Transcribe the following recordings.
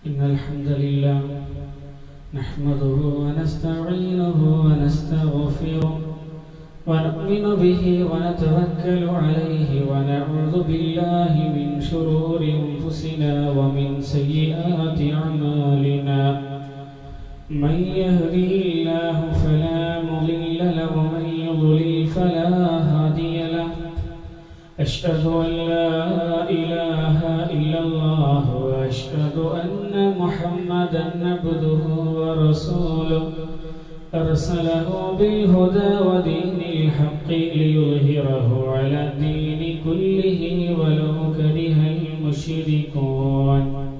إن الحمد لله نحمده ونستعينه ونستغفره ونؤمن به ونتوكل عليه ونعوذ بالله من شرور أنفسنا ومن سيئات أعمالنا من يهده الله فلا مضل له ومن يضلل فلا هادي له أشهد أن لا إله إلا الله وأشهد أن محمدا عبده ورسوله أرسله بالهدى ودين الحق ليظهره على الدين كله ولو كره المشركون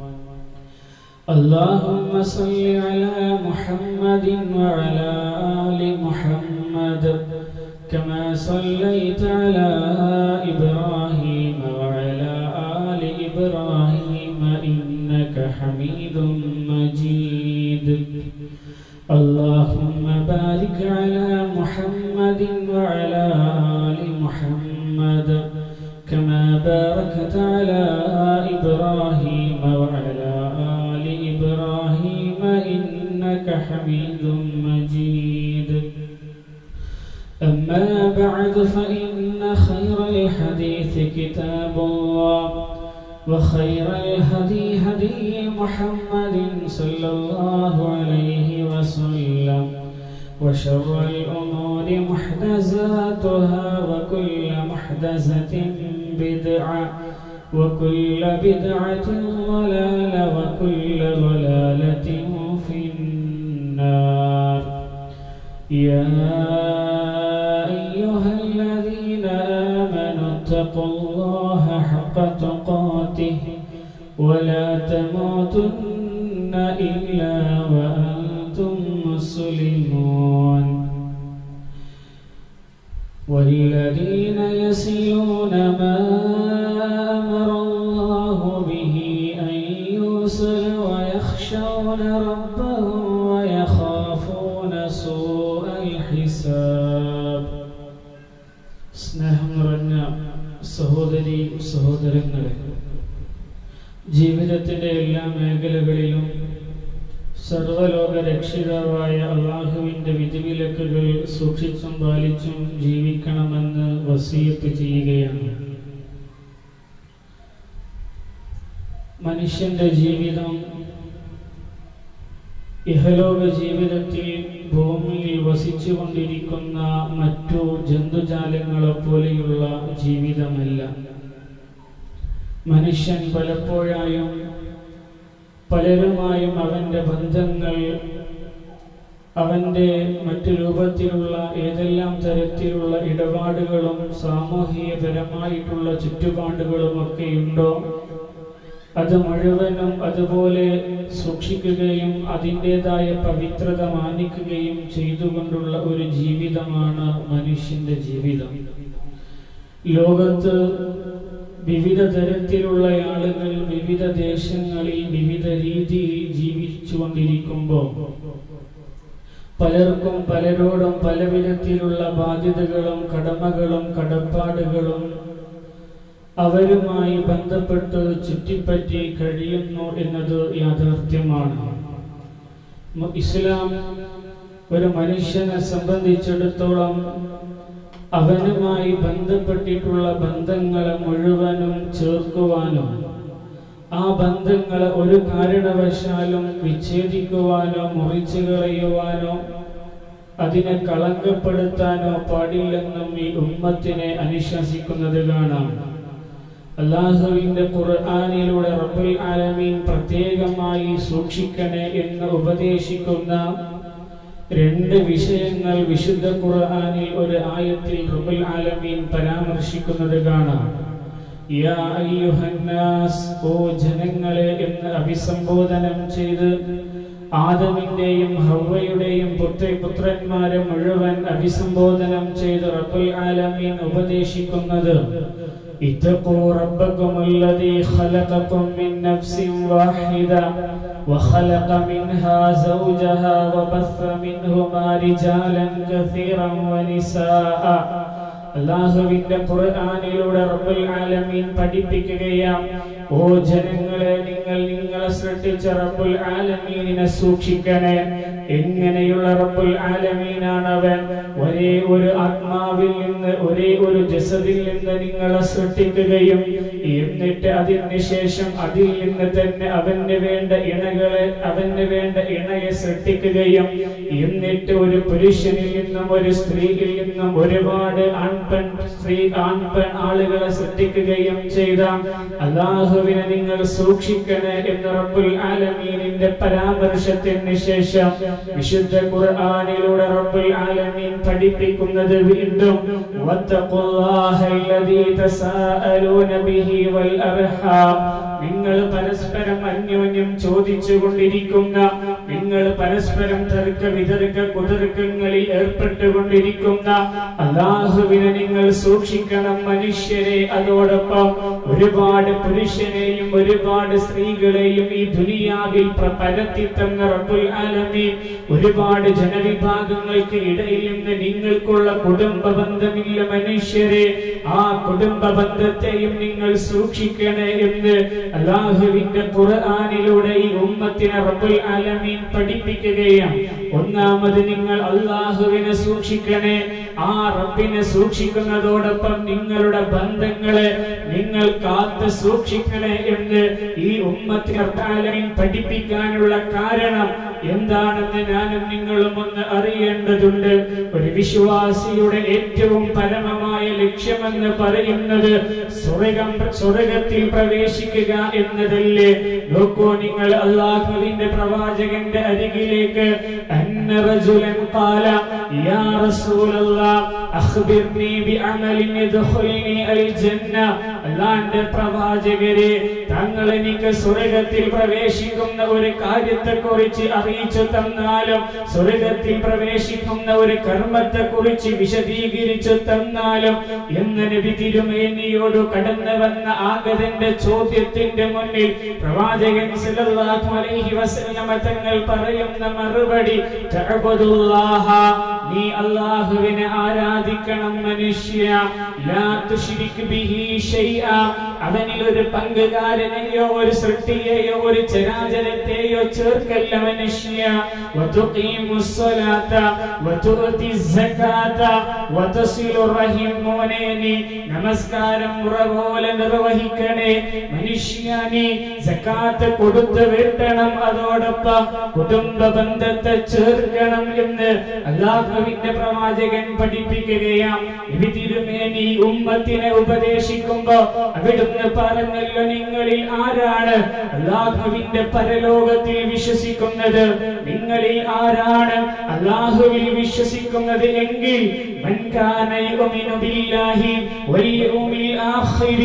اللهم صل على محمد وعلى آل محمد كما صليت على إبراهيم وعلى آل إبراهيم إنك حميد مجيد اللهم بارك على محمد وعلى آل محمد كما باركت على إبراهيم وعلى آل إبراهيم إنك حميد مجيد أما بعد فإن خير الحديث كتاب الله وخير الهدي هدي محمد صلى الله عليه وسلم وشر الأمور محدثاتها وكل محدثة بدعة وكل بدعة ضلالة وكل ضلالة في النار يا أيها الذين آمنوا اتقوا الله حق تقاته ولا تموتن إلا وأنتم مسلمون والذين يسلون ما أمر الله به أن يوصل ويخشون ربهم ويخافون سوء الحساب സ്നേഹം നിറഞ്ഞ സഹോദരി സഹോദരങ്ങളെ ജീവിതത്തിന്റെ എല്ലാ മേഖലകളിലും സർവലോക രക്ഷിതാവായ അള്ളാഹുവിന്റെ വിധിവിലക്കുകൾ സൂക്ഷിച്ചും പാലിച്ചും ജീവിക്കണമെന്ന് വസീയത്ത് ചെയ്യുകയാണ് മനുഷ്യന്റെ ജീവിതം ഇഹലോക ജീവിതത്തിൽ ഭൂമിയിൽ വസിച്ചുകൊണ്ടിരിക്കുന്ന മറ്റു ജന്തുജാലങ്ങളെ പോലെയുള്ള ജീവിതമല്ല മനുഷ്യൻ പലപ്പോഴായും പലരുമായും അവന്റെ ബന്ധങ്ങൾ അവന്റെ മറ്റു രൂപത്തിലുള്ള ഏതെല്ലാം തരത്തിലുള്ള ഇടപാടുകളും സാമൂഹികപരമായിട്ടുള്ള ചുറ്റുപാടുകളും ഒക്കെ ഉണ്ടോ അത് മുഴുവനും അതുപോലെ സൂക്ഷിക്കുകയും അതിൻ്റെതായ പവിത്രത മാനിക്കുകയും ചെയ്തുകൊണ്ടുള്ള ഒരു ജീവിതമാണ് മനുഷ്യന്റെ ജീവിതം ലോകത്ത് വിവിധ തരത്തിലുള്ള ആളുകൾ വിവിധ ദേശങ്ങളിൽ വിവിധ രീതിയിൽ ജീവിച്ചുകൊണ്ടിരിക്കുമ്പോൾ പലർക്കും പലരോടും പല വിധത്തിലുള്ള ബാധ്യതകളും കടമകളും കടപ്പാടുകളും അവരുമായി ബന്ധപ്പെട്ട് ചുറ്റിപ്പറ്റി കഴിയുന്നു എന്നത് യാഥാർത്ഥ്യമാണ് ഇസ്ലാം ഒരു മനുഷ്യനെ സംബന്ധിച്ചിടത്തോളം അവനുമായി ബന്ധപ്പെട്ടിട്ടുള്ള ബന്ധങ്ങളെ മുഴുവനും ചേർക്കുവാനോ ആ ബന്ധങ്ങളെ ഒരു കാരണവശാലും വിച്ഛേദിക്കുവാനോ മുറിച്ചു കളയുവാനോ അതിനെ കളങ്കപ്പെടുത്താനോ പാടില്ലെന്നും ഈ ഉമ്മത്തിനെ അനുശാസിക്കുന്നത് കാണാം അള്ളാഹുവിന്റെ ഖുർആാനിലൂടെ റബ്ബുൽ ആലമീൻ പ്രത്യേകമായി സൂക്ഷിക്കണേ എന്ന് ഉപദേശിക്കുന്ന രണ്ട് വിഷയങ്ങൾ വിശുദ്ധ ഖുർആാനിൽ ഒരു ആയത്തിൽ റബ്ബുൽ ആലമീൻ പരാമർശിക്കുന്നത് കാണാം യാ അയ്യുഹന്നാസ് ഓ ജനങ്ങളെ എന്ന് അഭിസംബോധനം ചെയ്ത് ആദമിന്റെയും ഹവയുടെയും പുത്ര പുത്രന്മാരെ മുഴുവൻ അഭിസംബോധനം ചെയ്ത് റബ്ബുൽ ആലമീൻ ഉപദേശിക്കുന്നത് اتقوا ربكم الذي خلقكم من نفس واحدة وخلق منها زوجها وبث منهما رجالا كثيرا ونساء അള്ളാഹുവിന്റെ ഖുർആനിലൂടെ റബ്ബുൽ ആലമീൻ പഠിപ്പിക്കുകയാണ് ഓ ജനങ്ങളെ നിങ്ങൾ നിങ്ങളെ സൃഷ്ടിച്ച റബ്ബുൽ ആലമീനിനെ സൂക്ഷിക്കണേ എങ്ങനെയുള്ള റബ്ബുൽ ആലമീനാണ് അവൻ ഒരേ ഒരു ആത്മാവിൽ നിന്ന് ഒരേ ഒരു ജസദിൽ നിന്ന് നിങ്ങളെ സൃഷ്ടിക്കുകയും എന്നിട്ട് അതിന് ശേഷം അതിൽ നിന്ന് തന്നെ അവന് വേണ്ട ഇണകളെ അവന് വേണ്ട ഇണയെ സൃഷ്ടിക്കുകയും എന്നിട്ട് ഒരു പുരുഷനിൽ നിന്നും ഒരു സ്ത്രീയിൽ നിന്നും ഒരുപാട് ആൺപെൺ സ്ത്രീ ആൺപെൺ ആളുകളെ സൃഷ്ടിക്കുകയും ചെയ്ത അള്ളാഹുവിനെ നിങ്ങൾ സൂക്ഷിക്കണേ എന്ന് റബ്ബുൽ ആലമീനിന്റെ പരാമർശത്തിന് ശേഷം വിശുദ്ധ ഖുർആനിലൂടെ റബ്ബുൽ ആലമീൻ പഠിപ്പിക്കുന്നത് വീണ്ടും വത്തഖുല്ലാഹല്ലദീ തസാഅലൂന ബിഹി വൽ അർഹാം നിങ്ങൾ പരസ്പരം അന്യോന്യം ചോദിച്ചു കൊണ്ടിരിക്കുന്ന നിങ്ങൾ പരസ്പരം തർക്ക വിതർക്ക കുതർക്കങ്ങളിൽ ഏർപ്പെട്ടുകൊണ്ടിരിക്കുന്ന അള്ളാഹുവിനെ നിങ്ങൾ സൂക്ഷിക്കണം മനുഷ്യരെ അതോടൊപ്പം ഒരുപാട് പുരുഷനെയും ഒരുപാട് സ്ത്രീകളെയും ഈ ദുനിയാവിൽ പ്ര- പരത്തി തന്ന റബ്ബുൽ ആലമീൻ ഒരുപാട് ജനവിഭാഗങ്ങൾക്ക് ഇടയിൽ നിന്ന് നിങ്ങൾക്കുള്ള കുടുംബ ബന്ധമില്ല മനുഷ്യരെ ആ കുടുംബ ബന്ധത്തെയും നിങ്ങൾ സൂക്ഷിക്കണേ എന്ന് അള്ളാഹുവിന്റെ ഖുർആനിലൂടെ ഈ ഉമ്മത്തിനെ റബ്ബുൽ ആലമീൻ പഠിപ്പിക്കുകയാണ് ഒന്നാമത് നിങ്ങൾ അള്ളാഹുവിനെ സൂക്ഷിക്കണേ ആ റബ്ബിനെ സൂക്ഷിക്കുന്നതോടൊപ്പം നിങ്ങളുടെ ബന്ധങ്ങളെ നിങ്ങൾ കാത്ത് സൂക്ഷിക്കണേ എന്ന് ഈ ഉമ്മത്തിനെ റബ്ബുൽ ആലമീൻ പഠിപ്പിക്കാനുള്ള കാരണം എന്താണെന്ന് ഞാനും നിങ്ങളും ഒന്ന് അറിയേണ്ടതുണ്ട് ഒരു വിശ്വാസിയുടെ ഏറ്റവും പരമമായ ലക്ഷ്യമെന്ന് പറയുന്നത് സ്വർഗം സ്വർഗത്തിൽ പ്രവേശിക്കുക എന്നതല്ലേ നോക്കൂ നിങ്ങൾ അള്ളാഹുവിന്റെ പ്രവാചകന്റെ അരികിലേക്ക് അന്ന റജുലൻ ഖാല യാ റസൂലല്ലാഹ് അഖ്ബിർനി ബിഅമലിൻ യദ്ഖുൽനി അൽ ജന്ന അല്ലാഹുവിന്റെ പ്രവാചകരെ താങ്കൾ എനിക്ക് സ്വർഗത്തിൽ പ്രവേശിക്കുന്ന ഒരു കാര്യത്തെക്കുറിച്ച് അറിയിച്ചു തന്നാലും സ്വർഗത്തിൽ പ്രവേശിക്കുന്ന ഒരു കർമ്മത്തെക്കുറിച്ച് വിശദീകരിച്ചു തന്നാലും എന്ന് നബി തിരുമേനിയോട് കടന്നു വന്ന ആഗതന്റെ ചോദ്യത്തിന്റെ മുന്നിൽ പ്രവാചകൻ സല്ലല്ലാഹു അലൈഹി വസല്ലമ തങ്ങൾ പറയുന്ന മറുപടി തഅബുദുല്ലാഹ നീ അല്ലാഹുവിനെ ആരാധിക്കണം മനുഷ്യ ലാ തുശ്രിക് ബിഹി ഷൈഅ അവനിൽ ഒരു പങ്കുകാരനെയോ ഒരു സൃഷ്ടിയെയോ ഒരു ചരാചരത്തെയോ ചേർക്കല്ല മനുഷ്യ വതുഖീമുസ് സ്വലാത്ത വതുഅതി സകാത്ത വതസിലു റഹിം മോനെ നീ നമസ്കാരം മുറ പോലെ നിർവഹിക്കണേ മനുഷ്യ നീ സകാത്ത് കൊടുത്തു വീട്ടണം അതോടൊപ്പം കുടുംബ ബന്ധത്തെ ചേർക്കണം എന്ന് അള്ളാഹുവിന്റെ പ്രവാചകൻ പഠിപ്പിക്കുകയാം നബി തിരുമേനി ഉമ്മത്തിനെ ഉപദേശിക്കുമ്പോ അവിടുന്ന് പറഞ്ഞല്ലോ നിങ്ങളിൽ ആരാണ് അള്ളാഹുവിന്റെ പരലോകത്തിൽ വിശ്വസിക്കുന്നത് നിങ്ങളിൽ ആരാണ് അള്ളാഹുവിൽ വിശ്വസിക്കുന്നത് എങ്കിൽ من كان يؤمن بالله واليوم الآخر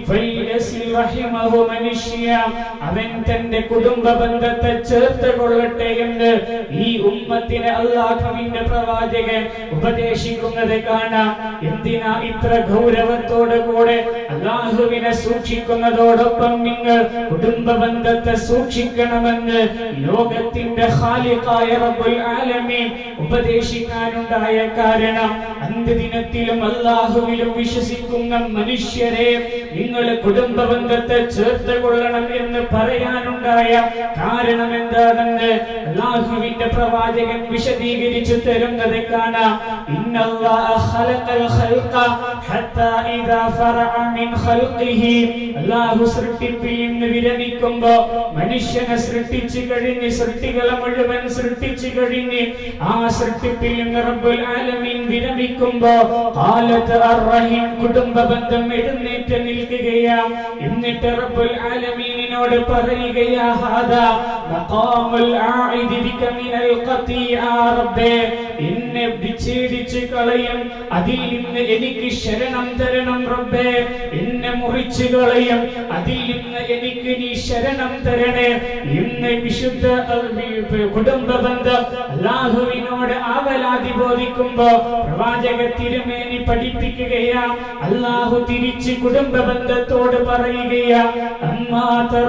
فليصل رحمه മനുഷ്യ അവൻ തന്റെ കുടുംബ ബന്ധത്തെ ചേർത്ത് കൊള്ളട്ടെ എന്ന് ഈ ഉമ്മത്തിനെ അള്ളാഹുവിന്റെ പ്രവാചകൻ ഉപദേശിക്കുന്നത് കാണാം എന്തിനാ ഇത്ര ഗൗരവത്തോടു കൂടെ അള്ളാഹുവിനെ സൂക്ഷിക്കുന്നതോടൊപ്പം നിങ്ങൾ കുടുംബ ബന്ധത്തെ സൂക്ഷിക്കണമെന്ന് ലോകത്തിന്റെ ഖാലിഖായ റബ്ബുൽ ആലമീൻ ഉപദേശിക്കാനുണ്ടായ കാരണം അന്ത്യദിനത്തിലും അള്ളാഹുവിലും വിശ്വസിക്കുന്ന മനുഷ്യരെ നിങ്ങൾ കുടുംബ ബന്ധത്തെ ചേർത്ത് കൊള്ളണം എന്ന് പറയാനുണ്ടായ കാരണം എന്താണെന്ന് അള്ളാഹുവിന്റെ പ്രവാചകൻ വിശദീകരിച്ചു തരുന്നത് കാണാം ഇന്നല്ലാഹ ഖലഖൽ ഖൽഖ ഹത്താ ഇദാ ഫറഅ മിൻ ഖൽഖിഹി അല്ലാഹു സൃഷ്ടിപ്പിൽ നിന്ന് വിരമിക്കുമ്പോ മനുഷ്യനെ സൃഷ്ടിച്ചു കഴിഞ്ഞ് സൃഷ്ടികളെ മുഴുവൻ സൃഷ്ടിച്ചു കഴിഞ്ഞ് ആ സൃഷ്ടിപ്പിൽ നിന്ന് റബ്ബുൽ ആലമീൻ വിരമിക്കുമ്പോ ഖാലത്ത് അർറഹിം കുടുംബ ബന്ധം എഴുന്നേറ്റ് നിൽക്കുകയാം എന്നിട്ട് റബ്ബുൽ ആലമീനിനോട് പറയുകയാ ഹാദാ മഖാമുൽ ആഇദി ബിക മിനൽ ഖതിആ റബ്ബേ എന്നെ വിച്ഛേദിച്ച് കളയും അതിൽ നിന്ന് എനിക്ക് ശരണം തരണം റബ്ബേ എന്നെ മുറിച്ചു കളയും അതിൽ നിന്ന് എനിക്ക് നീ ശരണം തരണേ ഇന്ന് വിശുദ്ധ അഹ്, വി- കുടുംബ ബന്ധം അള്ളാഹുവിനോട് ആവലാതി ബോധിക്കുമ്പോ പ്രവാചക തിരുമേനി പഠിപ്പിക്കുകയാ അള്ളാഹു തിരിച്ച് കുടുംബ ബന്ധത്തോട് പറയുകയാ അമ്മാ തറ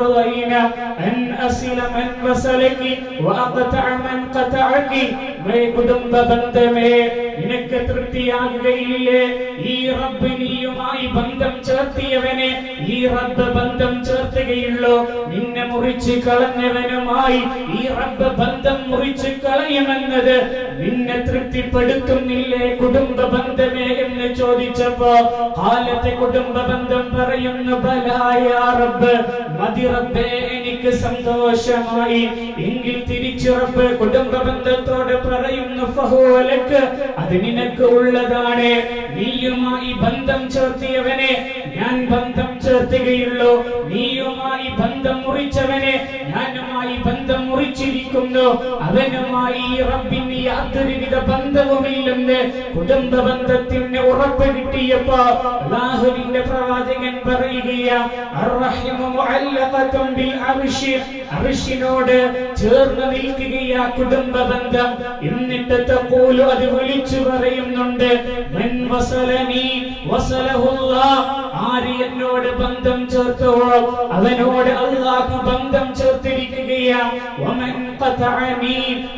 ترضين أن أصل من وصلك وأقطع من قطعك മേ കുടുംബ ബന്ധമേ നിനക്ക് തൃപ്തിയാകുകയില്ലേ ഈ റബ്ബ് നീയുമായി ബന്ധം ചേർത്തിയവനെ ഈ റബ്ബ് ബന്ധം ചേർത്തുകയുള്ളൂ നിന്നെ മുറിച്ച് കളഞ്ഞവനുമായി ഈ റബ്ബ് ബന്ധം മുറിച്ച് കളയുമെന്നത് നിന്നെ തൃപ്തിപ്പെടുത്തുന്നില്ലേ കുടുംബ ബന്ധമേ എന്ന് ചോദിച്ചപ്പോ കാലത്തെ കുടുംബ ബന്ധം പറയുന്നു ബലായ റബ്ബ് മതി റബ്ബേ എനിക്ക് സന്തോഷമായി എങ്കിൽ തിരിച്ചു റബ്ബ് കുടുംബ ബന്ധത്തോട് പറയുന്നു ഫഹോലക്ക് അത് നിനക്ക് ഉള്ളതാണ് നീയുമായി ബന്ധം ചേർത്തിയവനെ ഞാൻ ബന്ധം ചേർത്തുകയുള്ളൂ നീയുമായി ബന്ധം മുറിച്ചവനെ ഞാനുമായി ബന്ധം മുറിച്ചിരിക്കുന്നു അവനുമായി ഈ റബ്ബിന് യാതൊരുവിധ ബന്ധവുമില്ലെന്ന് കുടുംബ ബന്ധത്തിന് ഉറപ്പ് കിട്ടിയപ്പോ അല്ലാഹുവിന്റെ പ്രവാചകൻ പറയുകയാ അർറഹിമു മുഅല്ലഖത്തുൻ ബിൽ അർശി അർശിനോട് ചേർന്ന് നിൽക്കുകയാ കുടുംബ ബന്ധം എന്നിട്ട് തഖൂലു അത് വിളിച്ചു പറയുന്നുണ്ട് മൻ വസലനി വസലഹുല്ലാഹ് ആര് എന്നോട് ബന്ധം ചേർത്തുവോ അവനോട് അള്ളാഹു ബന്ധം ചേർത്തിരിക്കുകയാ വമൻ ഖതഅനി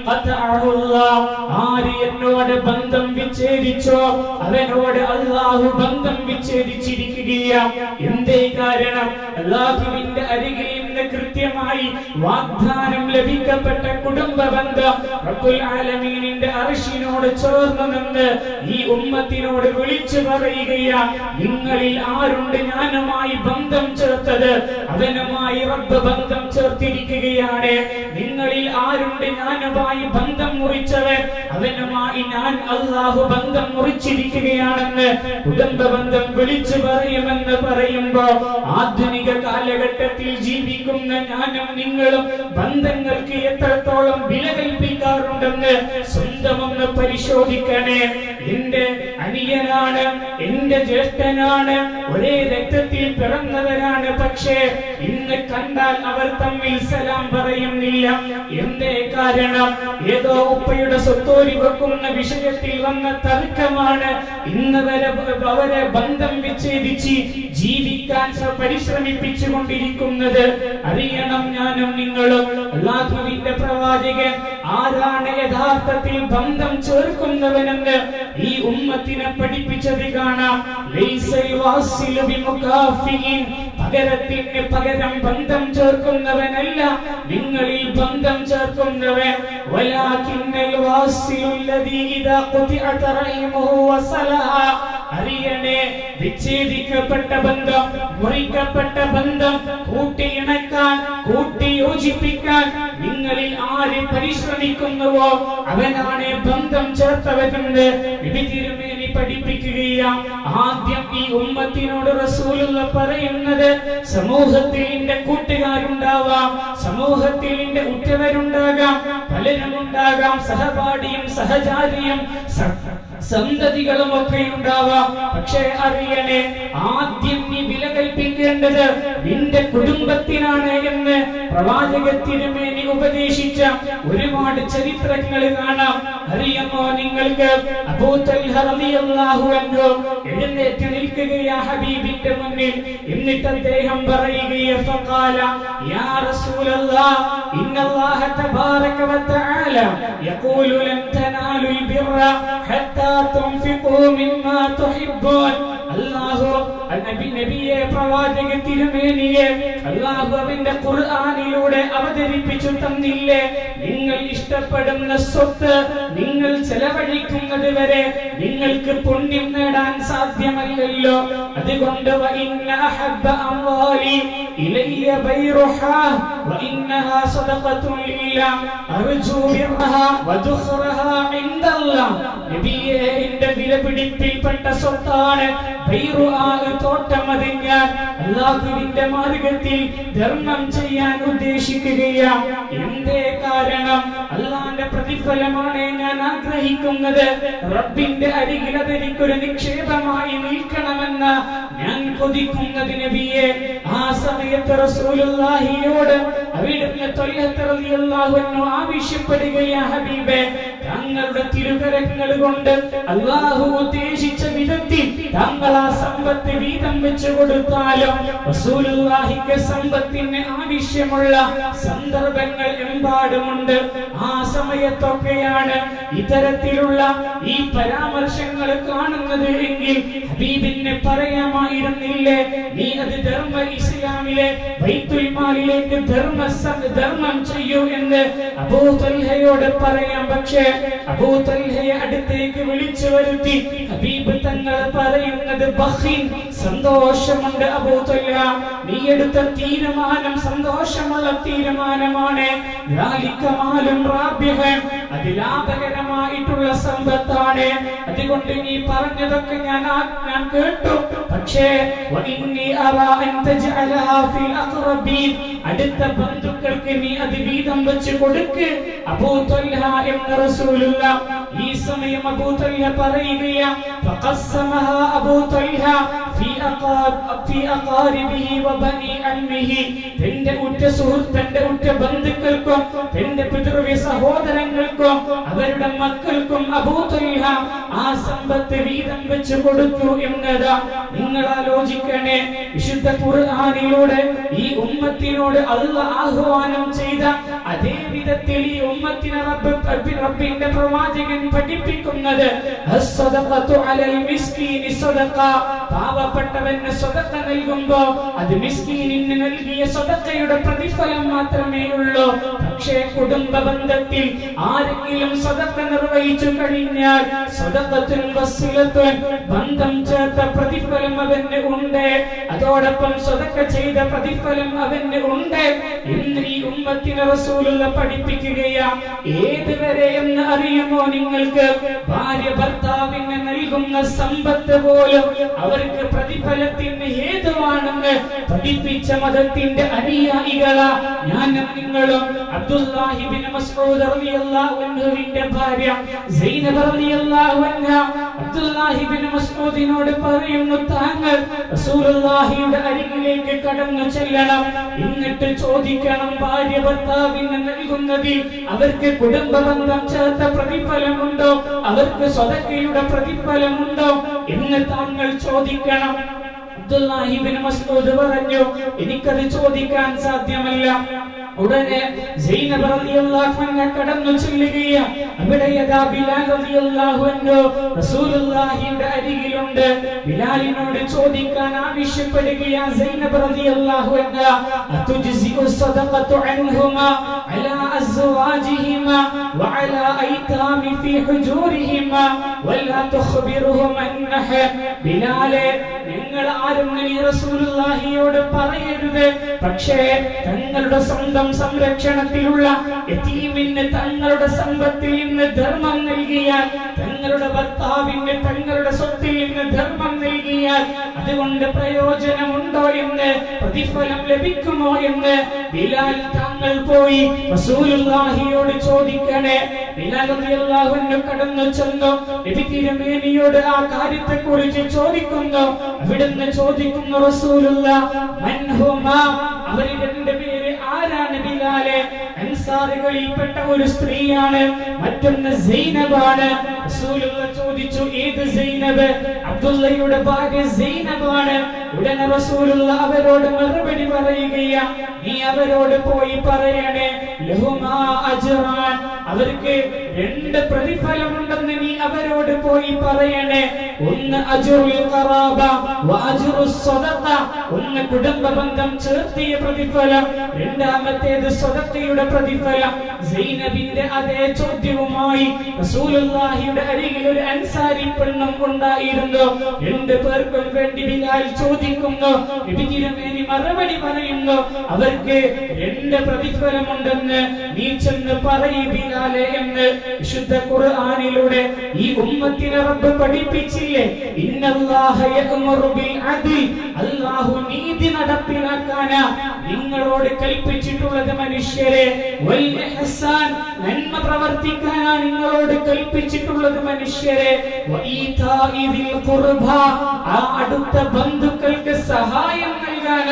ഖതഅഹുല്ലാഹ് ആര് എന്നോട് ബന്ധം വിച്ഛേദിച്ചോ അവനോട് അള്ളാഹു ബന്ധം വിച്ഛേദിച്ചിരിക്കുകയാ എന്തേ കാരണം അള്ളാഹുവിന്റെ അരികിൽ നിന്ന് കൃത്യമായി വാഗ്ദാനം ലഭിക്കപ്പെട്ട കുടുംബ ബന്ധം റബ്ബുൽ ആലമീനിന്റെ അർശിനോട് ചേർന്ന് നിന്ന് ഈ ഉമ്മത്തിനോട് വിളിച്ചു പറയുകയാ നിങ്ങളിൽ ആരുണ്ട് ഞാനുമായി ബന്ധം ചേർത്തത് അവനുമായി റബ്ബ് ബന്ധം ചേർത്തിരിക്കുകയാണ് നിങ്ങളിൽ ആരുണ്ട് ഞാനുമായി ബന്ധം മുറിച്ചവൻ അവനുമായി ഞാൻ അള്ളാഹു ബന്ധം മുറിച്ചിരിക്കുകയാണെന്ന് കുടുംബ ബന്ധം വിളിച്ചു പറയുമെന്ന് പറയുമ്പോ ആധുനിക കാലഘട്ടത്തിൽ ജീവിക്കുന്ന ഞാനും നിങ്ങളും ബന്ധങ്ങൾക്ക് എത്രത്തോളം വില കൽപ്പിക്കാറുണ്ടെന്ന് സ്വന്തമൊന്ന് പരിശോധിക്കണേ എന്റെ അനിയനാണ് എന്റെ ജ്യേഷ്ഠനാണ് ഒരേ രക്തത്തിൽ പിറന്നവരാണ് പക്ഷേ ഇന്ന് കണ്ടാൽ അവർ തമ്മിൽ സലാം പറയുന്നില്ല എന്തേ കാരണം ഏതോ ഉപ്പയുടെ സ്വത്തോരി വെക്കുന്ന വിഷയത്തിൽ വന്ന തർക്കമാണ് ഇന്ന് വരെ അവരെ ബന്ധം വിച്ഛേദിച്ച് ജീവിക്കാൻ സ- പരിശ്രമിപ്പിച്ചു കൊണ്ടിരിക്കുന്നത് അറിയണം ഞാനും നിങ്ങളും അള്ളാഹുവിന്റെ പ്രവാചകൻ ആരാണ് യഥാർത്ഥത്തിൽ ബന്ധം ചേർക്കുന്നവനെന്ന് ഈ ഉമ്മത്തിനെ പഠിപ്പിച്ചത് കാണാം ലൈസൽ വാസിലു ബിമുകാഫിയിൻ. പകരത്തിന് പകരം ബന്ധം ചേർക്കുന്നവനല്ല നിങ്ങളിൽ ബന്ധം ചേർക്കുന്നവൻ വലാകിന്നൽ വാസിലുല്ലദീ ഇദാ ഖുതിഅത റഹിമുഹു വസലഹ അറിയണേ വിച്ഛേദിക്കപ്പെട്ട ബന്ധം മുറിക്കപ്പെട്ട ബന്ധം കൂട്ടിയിണക്കാൻ കൂട്ടി യോജിപ്പിക്കാൻ നിങ്ങളിൽ ആര് പരിശ്രമിക്കുന്നുവോ അവനാണ് ബന്ധം ചേർത്തവനെന്ന് നബി തിരുമേനി പഠിപ്പിക്കുകയാ ആദ്യം ഈ ഉമ്മത്തിനോട് റസൂലുള്ള പറയുന്നത് സമൂഹത്തിൽ എന്റെ കൂട്ടുകാരുണ്ടാവാം സമൂഹത്തിൽ എന്റെ ഉറ്റവരുണ്ടാകാം പലരും ഉണ്ടാകാം സഹപാഠിയും സഹചാരിയും സ- സന്തതികളും ഒക്കെ ഉണ്ടാവാം പക്ഷേ അറിയണേ ആദ്യം നീ വില കൽപ്പിക്കേണ്ടത് നിന്റെ കുടുംബത്തിനാണ് എന്ന് പ്രവാചക തിരുമേനി ഉപദേശിച്ച ഒരുപാട് ചരിത്രങ്ങൾ കാണാം അറിയാമോ നിങ്ങൾക്ക് അബൂ തൽഹ റളിയല്ലാഹു അൻഹു എഴുന്നേറ്റ് നിൽക്കുകയാ ഹബീബിന്റെ മുന്നിൽ എന്നിട്ട് അദ്ദേഹം പറയുകയെ ഫഖാല യാ റസൂലല്ലാഹ് ഇന്നല്ലാഹ തബാരക വതആല യഖൂലു ലൻ തനാലുൽ ബിർറ ഹത്താ തുൻഫിഖൂ മിമ്മാ തുഹിബ്ബൂൻ അല്ലാഹു നബി നബിയെ പ്രവാചക തിരുമേനിയെ അല്ലാഹു അവന്റെ ഖുർആനിലൂടെ അവതരിപ്പിച്ചു തന്നില്ലേ നിങ്ങൾ ഇഷ്ടപ്പെടുന്ന സ്വത്ത് നിങ്ങൾ ചെലവഴിക്കുന്നത് വരെ നിങ്ങൾക്ക് പുണ്യം നേടാൻ സാധ്യമല്ലല്ലോ അതുകൊണ്ട് വഇന്ന അഹബ്ബ അംവാലി ഇലയ്യ ബൈറുഹാ വഇന്നഹാ സദഖത്തുൻ ലില്ലാഹ് അർജു ബിർറഹാ വദുഖ്റഹാ ഇൻദല്ലാഹ് നബിയെ എന്റെ വിലപിടിപ്പിൽപ്പെട്ട സ്വത്താണ് ബൈറുആ തോട്ടം അത് ഞാൻ അല്ലാഹുവിന്റെ മാർഗത്തിൽ ധർമ്മം ചെയ്യാൻ ഉദ്ദേശിക്കുകയാ എന്തേ കാരണം അള്ളാന്റെ പ്രതിഫലമാണ് ഞാൻ ആഗ്രഹിക്കുന്നത് റബ്ബിന്റെ അരികിൽ അതെനിക്കൊരു നിക്ഷേപമായി നിൽക്കണമെന്ന് ഞാൻ കൊതിക്കുന്നത് നബിയെ ആ സമയത്ത് റസൂലുള്ളാഹിയോട് അവിടുന്ന് തൊല്ലത്ത് റളിയല്ലാഹു അൻഹു ആവശ്യപ്പെടുകയാ ഹബീബേ തങ്ങളുടെ തിരുകരങ്ങൾ കൊണ്ട് അള്ളാഹു ഉദ്ദേശിച്ച വിധത്തിൽ തങ്ങൾ ആ സമ്പത്ത് വീതം വെച്ചു കൊടുത്താലും റസൂലുള്ളാഹിക്ക് സമ്പത്തിന് ആവശ്യമുള്ള സന്ദർഭങ്ങൾ എമ്പാടുമുണ്ട് ആ സമയത്തൊക്കെയാണ് ഇത്തരത്തിലുള്ള ഈ പരാമർശങ്ങൾ കാണുന്നത് എങ്കിൽ ഹബീബിന് പറയാമായിരുന്നില്ലേ നീ അത് ധർമ്മ ഇസ്ലാമിലെ ബൈത്തുൽ മാലിലേക്ക് ധർമ്മ സ- ധർമ്മം ചെയ്യൂ എന്ന് അബൂ തൽഹയോട് പറയാം പക്ഷേ അബൂ തൽഹയെ അടുത്തേക്ക് വിളിച്ചു വരുത്തി ഹബീബ് തങ്ങൾ പറയുന്നത് ബഖീൻ സന്തോഷമുണ്ട് അബൂ തൽഹ നീ എടുത്ത തീരുമാനം സന്തോഷമുള്ള തീരുമാനമാണ് ذلك مال رابح. അത് ലാഭകരമായിട്ടുള്ള സമ്പത്താണ് അതുകൊണ്ട് നീ പറഞ്ഞതൊക്കെ ഞാൻ ആ- ഞാൻ കേട്ടു പക്ഷേ وإني أرى أن تجعلها في الأقربين. അടുത്ത ബന്ധുക്കൾക്ക് നീ അത് വീതം വെച്ച് കൊടുക്ക് അബൂ ത്വൽഹ എന്ന റസൂലുള്ള ഈ സമയം അബൂ ത്വൽഹ പറയുകയാ فقسمها أبو طلحة في أقار- في أقاربه وبني عمه. തന്റെ ഉറ്റ സുഹൃത്തന്റെ ഉറ്റ ബന്ധുക്കൾക്കും തന്റെ പിതൃവ്യ സഹോദരങ്ങൾക്കും അവരുടെ മക്കൾക്കും അബൂതുൽഹ ആ സമ്പത്ത് വീതം വെച്ച് കൊടുത്തു എന്നത് നിങ്ങൾ ആലോചിക്കണേ വിശുദ്ധ ഖുർആനിലൂടെ ഈ ഉമ്മത്തിനോട് അല്ല ആഹ്വാനം ചെയ്ത അതേ വിധത്തിൽ ഈ ഉമ്മത്തിനെ റബ്ബ് റബ്ബി- റബ്ബിന്റെ പ്രവാചകൻ പഠിപ്പിക്കുന്നത് അസ്സദഖത്തു അലൽ മിസ്കീനി സദഖ പാവപ്പെട്ടവന് സ്വതക്ക നൽകുമ്പോ അത് മിസ്കീനിന് നൽകിയ സ്വതക്കയുടെ പ്രതിഫലം മാത്രമേ ഉള്ളൂ പക്ഷേ കുടുംബ ബന്ധത്തിൽ ആരെങ്കിലും സ്വതക്ക നിർവഹിച്ചു കഴിഞ്ഞാൽ സ്വതക്കത്തുൻ വസ്സിലത്തുൻ ബന്ധം ചേർത്ത പ്രതിഫലം അവന് ഉണ്ട് അതോടൊപ്പം സ്വതക്ക ചെയ്ത പ്രതിഫലം അവന് ഉണ്ട് എന്ന് ഈ ഉമ്മത്തിന് റസൂലുള്ള പഠിപ്പിക്കുകയാ ഏതുവരെ എന്ന് അറിയുമോ നിങ്ങൾക്ക് ഭാര്യ ഭർത്താവിന് നൽകുന്ന സമ്പത്ത് പോലും അവർക്ക് പ്രതിഫലത്തിന് ഹേതുവാണെന്ന് പഠിപ്പിച്ച മതത്തിന്റെ അനുയായികളാ ഞാനും നിങ്ങളും അബ്ദുല്ലാഹിബിൻ മസ്ഊദ് റളിയല്ലാഹു അൻഹുവിന്റെ ഭാര്യ സൈനബ റളിയല്ലാഹു അൻഹ അബ്ദുല്ലാഹിബിൻ മസ്ഊദിനോട് പറയുന്നു താങ്കൾ റസൂലുള്ളാഹിയുടെ അരികിലേക്ക് കടന്നു ചെല്ലണം എന്നിട്ട് ചോദിക്കണം ഭാര്യ ഭർത്താവിന് നൽകുന്നതിൽ അവർക്ക് കുടുംബ ബന്ധം ചേർത്ത പ്രതിഫലമുണ്ടോ അവർക്ക് സ്വതക്കയുടെ പ്രതിഫലമുണ്ടോ എന്ന് താങ്കൾ ചോദിക്കണം അബ്ദുല്ലാഹിബിൻ മസ്ഊദ് പറഞ്ഞു എനിക്കത് ചോദിക്കാൻ സാധ്യമല്ല ഉടനെ സൈനബ് റളിയല്ലാഹു അൻഹ കടന്നു ചെല്ലുകയാണ് അവിടെ യഥാ ബിലാൽ റളിയല്ലാഹു അൻഹു റസൂലുള്ളാഹിയുടെ അരികിലുണ്ട് ബിലാലിനോട് ചോദിക്കാൻ ആവശ്യപ്പെടുകയാണ് സൈനബ് റളിയല്ലാഹു അൻഹ അതുജ്സിഉ സദഖത്തു അൻഹുമാ അലാ അസ്വാജിഹിമാ വഅലാ ഐതാമി ഫീ ഹുജൂരിഹിമാ വലാ തുഖ്ബിറുഹും അന്നഹ ബിലാലെ നിങ്ങൾ ആരും നബി റസൂലുള്ളാഹിയോട് പറയരുത് പക്ഷേ തങ്ങളുടെ സ്വന്തം സംരക്ഷണത്തിലുള്ള യതീമിന് തങ്ങളുടെ സമ്പത്തിൽ നിന്ന് ധർമ്മം നൽകിയാൽ തങ്ങളുടെ ഭർത്താവിന് തങ്ങളുടെ സ്വത്തിൽ നിന്ന് ധർമ്മം നൽകിയാൽ അതുകൊണ്ട് പ്രയോജനമുണ്ടോ എന്ന് പ്രതിഫലം ലഭിക്കുമോ എന്ന് ബിലാൽ തങ്ങൾ പോയി റസൂലുള്ളാഹിയോട് ചോദിക്കണേ ബിലാൽ റളിയല്ലാഹു അൻഹു കടന്നു ചെന്നു നബി തിരുമേനിയോട് ആ കാര്യത്തെ കുറിച്ച് ചോദിക്കുന്നു അവിടുന്ന് ചോദിക്കുന്നു റസൂലുള്ള മൻഹുമാ അവർ രണ്ട് പേര് ആരാണ് ബിലാലെ അൻസാറുകളിൽപ്പെട്ട ഒരു സ്ത്രീയാണ് മറ്റൊന്ന് സൈനബാണ് റസൂലുള്ള ചോദിച്ചു ഏത് സൈനബ് അബ്ദുള്ളയുടെ ഭാര്യ സൈനബാണ് ഉടനെ റസൂലുള്ള അവരോട് മറുപടി പറയുകയാ നീ അവരോട് പോയി പറയണേ ലഹുമാ അജ്റാൻ അവർക്ക് രണ്ട് പ്രതിഫലമുണ്ടെന്ന് നീ അവരോട് പോയി പറയണേ ഒന്ന് അജുറുൽ ഖറാബ വ അജുറുസ് സദഖ ഒന്ന് കുടുംബ ബന്ധം ചേർത്തിയ പ്രതിഫലം രണ്ടാമത്തേത് സ്വതക്കയുടെ പ്രതിഫലം സൈനബിന്റെ അതേ ചോദ്യവുമായി റസൂലുള്ളാഹിയുടെ അരികിൽ ഒരു അൻസാരി പെണ്ണും ഉണ്ടായിരുന്നു രണ്ടു പേർക്കും വേണ്ടി ബിലാൽ ചോദിക്കുന്നു നബി തിരുമേനി മറുപടി പറയുന്നു അവർക്ക് രണ്ട് പ്രതിഫലമുണ്ടെന്ന് നീ ചെന്ന് പറയ് ബിലാലെ എന്ന് വിശുദ്ധ ഖുർആനിലൂടെ ഈ ഉമ്മത്തിനെ റബ്ബ് പഠിപ്പിച്ചില്ലേ ഇന്നല്ലാഹ യഅ്മുറു ബിൽ അദ്ൽ അല്ലാഹു നീതി നടപ്പിലാക്കാനാ നിങ്ങളോട് കൽപ്പിച്ചിട്ടുള്ളത് മനുഷ്യരെ വൽ ഇഹ്സാൻ നന്മ പ്രവർത്തിക്കാനാ നിങ്ങളോട് കൽപ്പിച്ചിട്ടുള്ളത് മനുഷ്യരെ വഈതാഇ ദിൽ ഖുർബ ആ അടുത്ത ബന്ധുക്കൾക്ക് സഹായം നൽകാനാ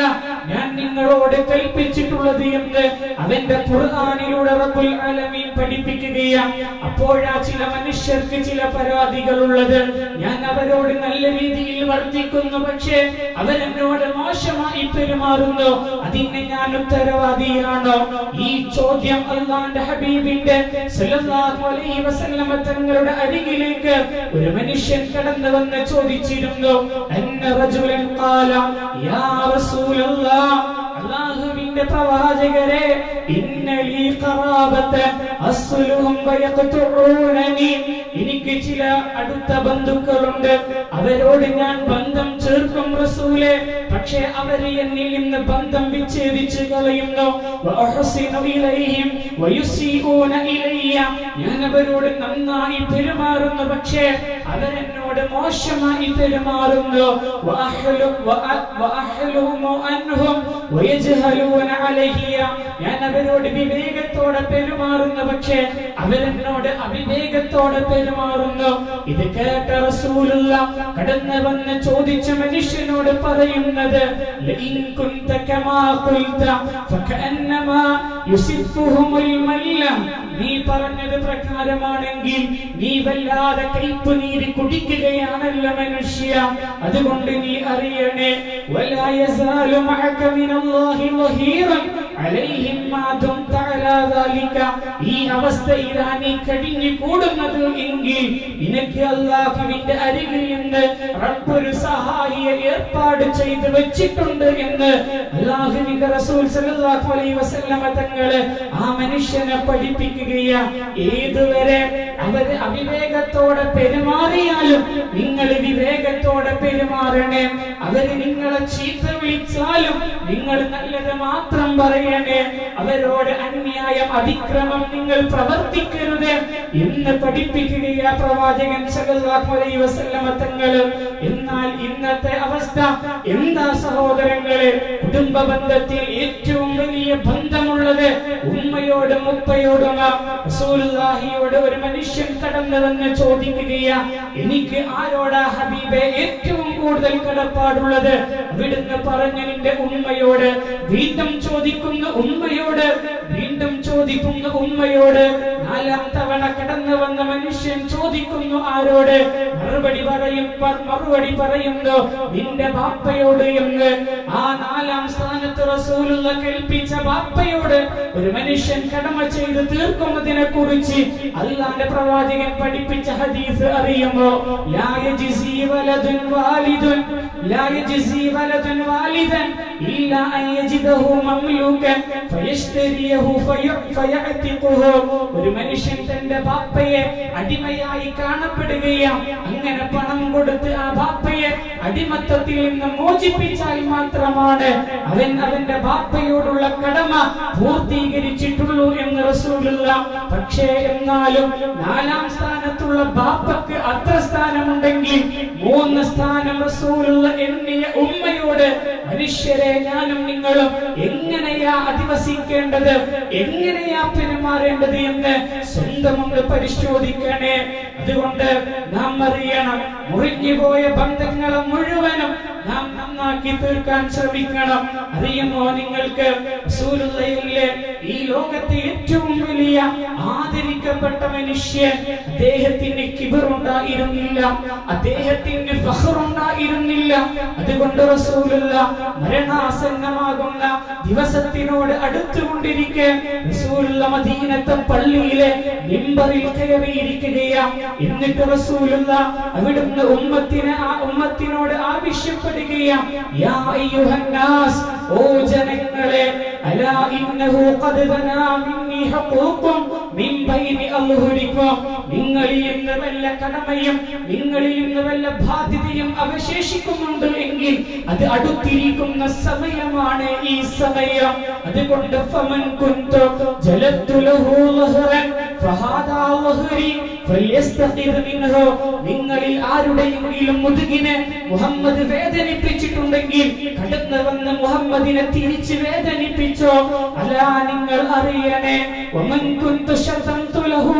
ഞാൻ നിങ്ങളോട് കൽപ്പിച്ചിട്ടുള്ളത് എന്ന് അവന്റെ ഖുർആനിലൂടെ റബ്ബുൽ ആലമീൻ പഠിപ്പിക്കുകയാണ് അപ്പോഴാ ചില മനുഷ്യർക്ക് ചില പരാതികളുള്ളത് ഞാൻ അവരോട് നല്ല രീതിയിൽ വർത്തിക്കുന്നു പക്ഷേ അവരെന്നോട് മോശമായി പെരുമാറുന്നു അതിന് ഞാൻ ഉത്തരവാദിയാണോ ഈ ചോദ്യം അള്ളാന്റെ ഹബീബിന്റെ സല്ലല്ലാഹു അലൈഹി വസല്ലമ തങ്ങളുടെ അരികിലേക്ക് ഒരു മനുഷ്യൻ കടന്നു വന്ന് ചോദിച്ചിരുന്നു അന്ന റജുലൻ ഖാല യാ റസൂലല്ലാഹ് അല്ലാഹുവിന്റെ പ്രവാചകരെ ഇന്നലി ഖറാബത്ത് അസ്ലുഹും വയഖ്തുഊനനി എനിക്ക് ചില അടുത്ത ബന്ധുക്കളുണ്ട് അവരോട് ഞാൻ ബന്ധം ചേർക്കും റസൂലേ പക്ഷേ അവരെ എന്നിൽ നിന്ന് ബന്ധം വിച്ഛേദിച്ച് കളയുന്നു വഅഹ്സിനു ഇലൈഹിം വയുസീഊന ഇലയ്യ ഞാൻ അവരോട് നന്നായി പെരുമാറുന്നു പക്ഷേ അവരെന്നോട് മോശമായി പെരുമാറുന്നു വഅഹ്ലു വഅ- വഅഹ്ലുമു അൻഹും വയജ്ഹലൂന അലയ്യ ഞാൻ അവരോട് വിവേകത്തോടെ പെരുമാറുന്നു പക്ഷേ അവരെന്നോട് അവിവേകത്തോടെ പെരുമാറുന്നു ഇത് കേട്ട റസൂലുള്ള കടന്നു വന്ന് ചോദിച്ച മനുഷ്യനോട് പറയുന്നത് ലഇൻ കുന്ത കമാ ഖുൽത ഫകഅന്നമാ യുസിഫുഹുമുൽ മല്ല നീ പറഞ്ഞത് പ്രകാരമാണെങ്കിൽ നീ വല്ലാതെ കയ്പ് നീര് കുടിക്കുകയാണല്ലോ മനുഷ്യ അതുകൊണ്ട് നീ അറിയണേ വലാ യസാലു മഅക മിനല്ലാഹി വഹീറൻ അലൈഹിം മാ ദുംത അലാ ദാലിക ഈ അവസ്ഥയിലാ നീ കഴിഞ്ഞു കൂടുന്നത് എങ്കിൽ നിനക്ക് അള്ളാഹുവിന്റെ അരികിൽ നിന്ന് റബ്ബൊരു സഹായിയെ ഏർപ്പാട് ചെയ്ത് വെച്ചിട്ടുണ്ട് എന്ന് അള്ളാഹുവിന്റെ റസൂൽ സല്ലല്ലാഹു അലൈഹി വസല്ലമ തങ്ങള് ആ മനുഷ്യനെ പഠിപ്പിക്കുകയാ ഏതുവരെ അവര് അവിവേകത്തോടെ പെരുമാറിയാലും നിങ്ങൾ വിവേകത്തോടെ പെരുമാറണേ അവര് നിങ്ങളെ ചീത്ത വിളിച്ചാലും നിങ്ങൾ നല്ലത് മാത്രം പറയണേ അവരോട് അന്യായം അതിക്രമം നിങ്ങൾ പ്രവർത്തിക്കരുത് എന്ന് പഠിപ്പിക്കുകയാ പ്രവാചകൻ സല്ലല്ലാഹു അലൈഹി വസല്ലമ തങ്ങള് എന്നാൽ ഇന്നത്തെ അവസ്ഥ എന്താ സഹോദരങ്ങളെ കുടുംബ ബന്ധത്തിൽ ഏറ്റവും വലിയ ബന്ധമുള്ളത് ഉമ്മയോടും ഉപ്പയോടും റസൂലുള്ളാഹിയോട് ഒരു മനുഷ്യൻ കടന്നു വന്ന് ചോദിക്കുകയാ എനിക്ക് ആരോടാ ഹബീബെ ഏറ്റവും കൂടുതൽ കടപ്പാടുള്ളത് അവിടുന്ന് പറഞ്ഞു നിന്റെ ഉമ്മയോട് വീണ്ടും ചോദിക്കുന്ന ഉമ്മയോട് വീണ്ടും ചോദിക്കുന്ന ഉമ്മയോട് നാലാം തവണ കടന്നു വന്ന മനുഷ്യൻ ചോദിക്കുന്നു ആരോട് മറുപടി പറയും പ- മറുപടി പറയുന്നു നിന്റെ ബാപ്പയോട് എന്ന് ആ നാലാം സ്ഥാനത്ത് റസൂലുള്ള കൽപ്പിച്ച ബാപ്പയോട് ഒരു മനുഷ്യൻ കടമ ചെയ്ത് തീർക്കുന്നതിനെ കുറിച്ച് അള്ളാന്റെ പ്രവാചകൻ പഠിപ്പിച്ച ഹദീസ് അറിയുമോ ലാ യജ്സി വലദുൻ വാലിദുൻ ലാ യജ്സി വലദുൻ വാലിദൻ ഇല്ല അൻ യജിദഹു മംലൂകൻ ഫയശ്തരിയഹു ഫയ- ഫയഅതിഖുഹു ഒരു മനുഷ്യൻ തന്റെ ബാപ്പയെ അടിമയായി കാണപ്പെടുകയും അങ്ങനെ പണം കൊടുത്ത് ആ ബാപ്പയെ അടിമത്തത്തിൽ നിന്ന് മോചിപ്പിച്ചാൽ മാത്രമാണ് അവൻ അവന്റെ ബാപ്പയോടുള്ള കടമ പൂർത്തീകരിച്ചിട്ടുള്ളൂ എന്ന് റസൂലുള്ള പക്ഷേ എന്നാലും നാലാം സ്ഥാനത്തുള്ള ബാപ്പക്ക് അത്ര സ്ഥാനമുണ്ടെങ്കിൽ മൂന്ന് സ്ഥാനം റസൂലുള്ള എണ്ണിയ ഉമ്മയോട് മനുഷ്യരെ ഞാനും നിങ്ങളും എങ്ങനെയാ അധിവസിക്കേണ്ടത് എങ്ങനെയാ പെരുമാറേണ്ടത് എന്ന് സ്വന്തം ഒന്ന് പരിശോധിക്കണേ അതുകൊണ്ട് നാം അറിയണം മുറിഞ്ഞുപോയ ബന്ധങ്ങളെ മുഴുവനും നാം നന്നാക്കി തീർക്കാൻ ശ്രമിക്കണം അറിയുമോ നിങ്ങൾക്ക് റസൂലുള്ളയിലെ ഈ ലോകത്തെ ഏറ്റവും വലിയ ആദരിക്കപ്പെട്ട മനുഷ്യൻ അദ്ദേഹത്തിന് കിബറുണ്ടായിരുന്നില്ല അദ്ദേഹത്തിന് ഫഹറുണ്ടായിരുന്നില്ല അതുകൊണ്ട് റസൂലുള്ള മരണാസന്നമാകുന്ന ദിവസത്തിനോട് അടുത്തുകൊണ്ടിരിക്കെ റസൂലുള്ള മദീനത്തെ പള്ളിയിലെ മിമ്പറിൽ കയറിയിരിക്കുകയാ എന്നിട്ട് റസൂലുള്ള അവിടുന്ന് ഉമ്മത്തിന് ആ ഉമ്മത്തിനോട് ആവശ്യപ്പെടുകയാ യാ അയ്യുഹന്നാസ് ഓ ജനങ്ങളെ അലാ ഇന്നഹു ഖദ് ദനാ മിന്നി ഹഖൂഖും മിൻ ബൈനി അൽഹുരിക്കും നിങ്ങളിൽ നിന്ന് വല്ല കടമയും നിങ്ങളിൽ നിന്ന് വല്ല ബാധ്യതയും അവശേഷിക്കുന്നുണ്ട് എങ്കിൽ അത് അടുത്തിരിക്കുന്ന സമയമാണ് ഈ സമയം അതുകൊണ്ട് ഫമൻ കുന്തു ജലത്തു ലഹു ലഹ്റൻ ഫഹാദാ ലഹ്റി ഫല്യസ്തഖിർ മിൻഹു നിങ്ങളിൽ ആരുടെയെങ്കിലും മുതുകിനെ മുഹമ്മദ് വേദനിപ്പിച്ചിട്ടുണ്ടെങ്കിൽ കടന്നു വന്ന് മുഹമ്മദിനെ തിരിച്ച് വേദനിപ്പിച്ചോ അല്ല നിങ്ങൾ അറിയണേ വമൻ കുന്തു ശതംതു ലഹു ഇറു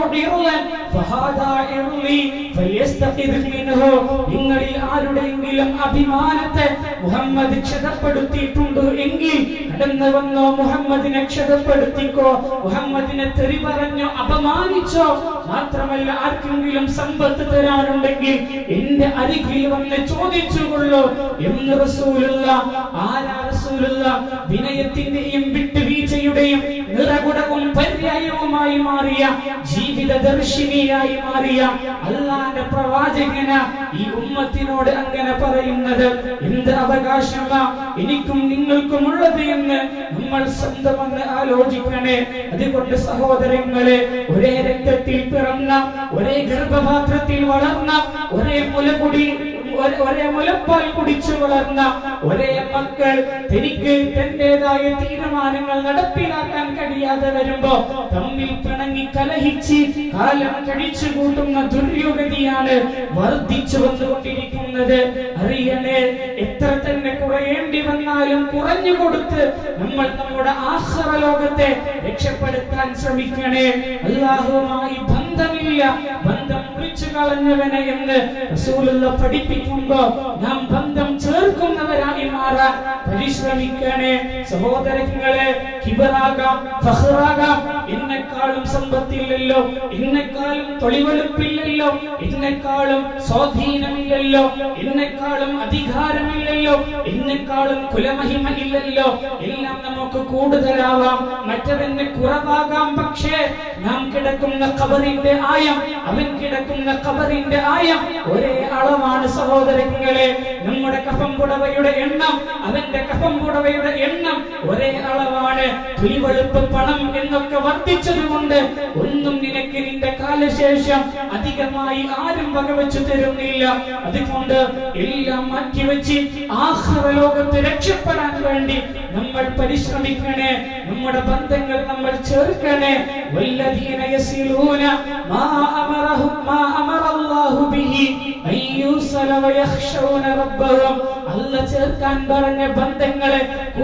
ഇർളൻ ഫഹാദാ ഇർളി ഫല്യസ്തഖിദ് മിൻഹു നിങ്ങളിൽ ആരുടെയെങ്കിലും അഭിമാനത്തെ മുഹമ്മദ് ക്ഷതപ്പെടുത്തിയിട്ടുണ്ട് എങ്കിൽ കടന്നു വന്നോ മുഹമ്മദിനെ ക്ഷതപ്പെടുത്തിക്കോ മുഹമ്മദിനെ തെറി പറഞ്ഞോ അപമാനിച്ചോ മാത്രമല്ല ആർക്കെങ്കിലും സമ്പത്ത് തരാനുണ്ടെങ്കിൽ എന്റെ അരികിൽ വന്ന് ചോദിച്ചുകൊള്ളൂ എന്ന് റസൂലുള്ള ആരാ റസൂലുള്ള വിനയത്തിന്റെയും വിട്ടുവീഴ്ചയുടെയും നിറകുടവും പര്യായവുമായി മാറിയ ജീവിത ദർശിനിയായി മാറിയ അള്ളാന്റെ പ്രവാചകന ഈ ഉമ്മത്തിനോട് അങ്ങനെ പറയുന്നത് എന്ത് അവകാശമാ എനിക്കും നിങ്ങൾക്കും ഉള്ളത് എന്ന് നമ്മൾ സ്വന്തമെന്ന് ആലോചിക്കണേ അതുകൊണ്ട് സഹോദരങ്ങളെ ഒരേ രക്തത്തിൽ പിറന്ന ഒരേ ഗർഭപാത്രത്തിൽ വളർന്ന ഒരേ മുലകുടി ഒരേ- ഒരേ മുലപ്പാൽ കുടിച്ചു വളർന്ന ഒരേ മക്കൾ തനിക്ക് തന്റേതായ തീരുമാനങ്ങൾ നടപ്പിലാക്കാൻ കഴിയാതെ വരുമ്പോ തമ്മിൽ പിണങ്ങി കലഹിച്ച് കാലം കഴിച്ചു കൂട്ടുന്ന ദുര്യോഗതിയാണ് വർദ്ധിച്ചു വന്നുകൊണ്ടിരിക്കുന്നത് അറിയണേ എത്ര തന്നെ കുറയേണ്ടി വന്നാലും കുറഞ്ഞു കൊടുത്ത് നമ്മൾ നമ്മുടെ ആഹ്റ ലോകത്തെ രക്ഷപ്പെടുത്താൻ ശ്രമിക്കണേ അള്ളാഹുവുമായി ബന്ധമില്ല ബന്ധം മുറിച്ചു കളഞ്ഞവനെ എന്ന് റസൂലുള്ള പഠിപ്പിക്കുമ്പോ നാം ബന്ധം ചേർക്കുന്നവരായി മാറാൻ പരിശ്രമിക്കണേ സഹോദരങ്ങളെ കിബറാകാം ഫഹ്റാകാം എന്നെക്കാളും സമ്പത്തില്ലല്ലോ എന്നെക്കാളും തൊളിവെളുപ്പില്ലല്ലോ എന്നെക്കാളും സ്വാധീനമില്ലല്ലോ എന്നെക്കാളും അധികാരമില്ലല്ലോ എന്നെക്കാളും കുലമഹിമ ഇല്ലല്ലോ എല്ലാം നമുക്ക് കൂടുതലാവാം മറ്റവന് കുറവാകാം പക്ഷേ നാം കിടക്കുന്ന ഖബറിന്റെ ആയം അവൻ കിടക്കുന്ന ഖബറിന്റെ ആയം ഒരേ അളവാണ് സഹോദരങ്ങളെ നമ്മുടെ കഫം പുടവയുടെ എണ്ണം അവന്റെ കഫം പുടവയുടെ എണ്ണം ഒരേ അളവാണ് തുലിവെളുപ്പ് പണം എന്നൊക്കെ വർദ്ധിച്ചതുകൊണ്ട് ഒന്നും നിനക്ക് നിന്റെ കാലശേഷം അധികമായി ആരും വകവെച്ചു തരുന്നില്ല അതുകൊണ്ട് എല്ലാം മാറ്റിവെച്ച് ആഹ്റ ലോകത്ത് രക്ഷപ്പെടാൻ വേണ്ടി നമ്മൾ പരിശ്രമിക്കണേ നമ്മുടെ ബന്ധങ്ങൾ നമ്മൾ ചേർക്കണേ വല്ലദീന യസിലൂന മാ അമറഹും മാ അമറല്ലാഹു ബിഹി അൻ യൂസല വയഖ്ശൗന റബ്ബഹും അല്ല ചേർക്കാൻ പറഞ്ഞ ബന്ധങ്ങളെ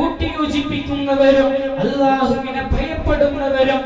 കൂട്ടിയോജിപ്പിക്കുന്നവരും അല്ലാഹുവിനെ ഭയപ്പെടുന്നവരും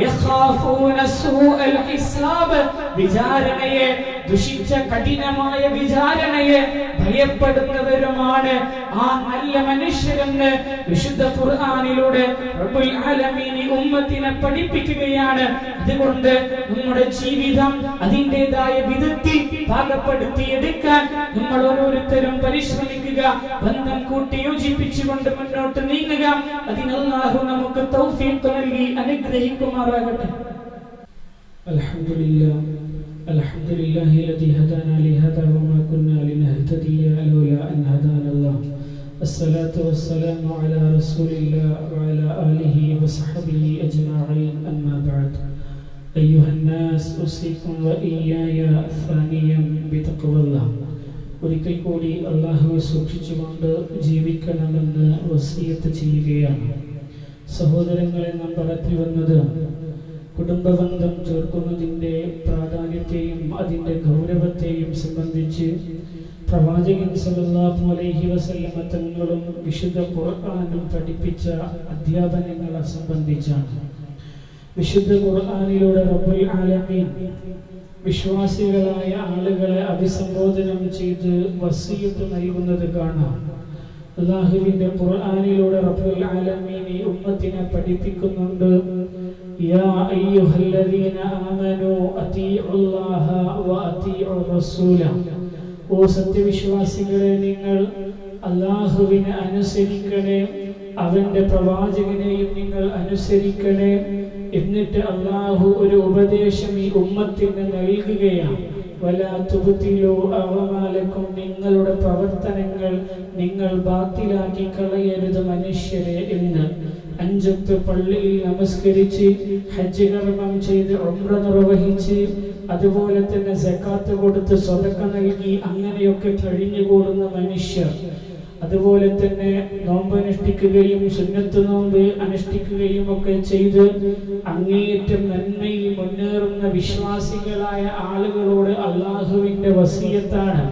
വയഖാഫൂന സൂഅൽ ഹിസാബ് വിചാരണയെ ദുഷിച്ച കഠിനമായ വിചാരണയെ ഭയപ്പെടുന്നവരുമാണ് ആ നല്ല മനുഷ്യരെന്ന് വിശുദ്ധ ഖുർആനിലൂടെ റബ്ബുൽ ആലമീൻ ഈ ഉമ്മത്തിനെ പഠിപ്പിക്കുകയാണ് അതുകൊണ്ട് നമ്മുടെ ജീവിതം അതിൻ്റെതായ വിധത്തിൽ പാകപ്പെടുത്തിയെടുക്കാൻ നമ്മൾ ഓരോരുത്തരും പരിശ്രമിക്കുക ബന്ധം കൂട്ടി യോജിപ്പിച്ചുകൊണ്ട് മുന്നോട്ട് നീങ്ങുക അതിനല്ലാഹു നമുക്ക് തൗഫീഖ് നൽകി അനുഗ്രഹിക്കുമാറാകട്ടെ الحمد لله الحمد لله الذي هدانا لهذا وما كنا لنهتدي لولا أن هدانا الله الصلاة والسلام على رسول الله وعلى آله وصحبه أجمعين أما بعد أيها الناس أوصيكم وإياي ثانيا بتقوى الله ഒരിക്കൽ കൂടി അള്ളാഹുവെ സൂക്ഷിച്ചുകൊണ്ട് ജീവിക്കണമെന്ന് വസീയത്ത് ചെയ്യുകയാണ് സഹോദരങ്ങളെ നാം പറഞ്ഞു വന്നത് കുടുംബബന്ധം ചേർക്കുന്നതിൻ്റെ പ്രാധാന്യത്തെയും അതിൻ്റെ ഗൗരവത്തെയും സംബന്ധിച്ച് പ്രവാചകൻ സല്ലല്ലാഹു അലൈഹി വസല്ലമ തങ്ങളും വിശുദ്ധ ഖുർആനും പഠിപ്പിച്ച അധ്യാപനങ്ങളെ സംബന്ധിച്ചാണ് വിശുദ്ധ ഖുർആനിലൂടെ റബ്ബുൽ ആലമീൻ വിശ്വാസികളായ ആളുകളെ അഭിസംബോധനം ചെയ്ത് വസീയത്ത് നൽകുന്നത് കാണാം അള്ളാഹുവിന്റെ ഖുർആനിലൂടെ റബ്ബുൽ ആലമീൻ ഈ ഉമ്മത്തിനെ പഠിപ്പിക്കുന്നുണ്ട് യാ അയ്യുഹല്ലദീന ആമനൂ അതീഉല്ലാഹ വഅതീഉർ റസൂല ഓ സത്യവിശ്വാസികളെ നിങ്ങൾ അള്ളാഹുവിനെ അനുസരിക്കണേ അവന്റെ പ്രവാചകനെയും നിങ്ങൾ അനുസരിക്കണേ എന്നിട്ട് അള്ളാഹു ഒരു ഉപദേശം ഈ ഉമ്മത്തിന് നൽകുകയാണ് വലാത്തുബത്തിലോ അവമാലക്കും നിങ്ങളുടെ പ്രവർത്തനങ്ങൾ നിങ്ങൾ ബാത്തിലാക്കി കളയരുത് മനുഷ്യരെ എന്ന് അഞ്ചത്ത് പള്ളിയിൽ നമസ്കരിച്ച് ഹജ്ജ് കർമ്മം ചെയ്ത് ഉംറ നിർവഹിച്ച് അതുപോലെ തന്നെ സക്കാത്ത് കൊടുത്ത് സ്വതക്ക നൽകി അങ്ങനെയൊക്കെ കഴിഞ്ഞുകൂടുന്ന മനുഷ്യർ അതുപോലെ തന്നെ നോമ്പ് അനുഷ്ഠിക്കുകയും സുന്നത്ത് നോമ്പ് അനുഷ്ഠിക്കുകയും ഒക്കെ ചെയ്ത് അങ്ങേയറ്റം നന്മയിൽ മുന്നേറുന്ന വിശ്വാസികളായ ആളുകളോട് അള്ളാഹുവിന്റെ വസീയത്താണ്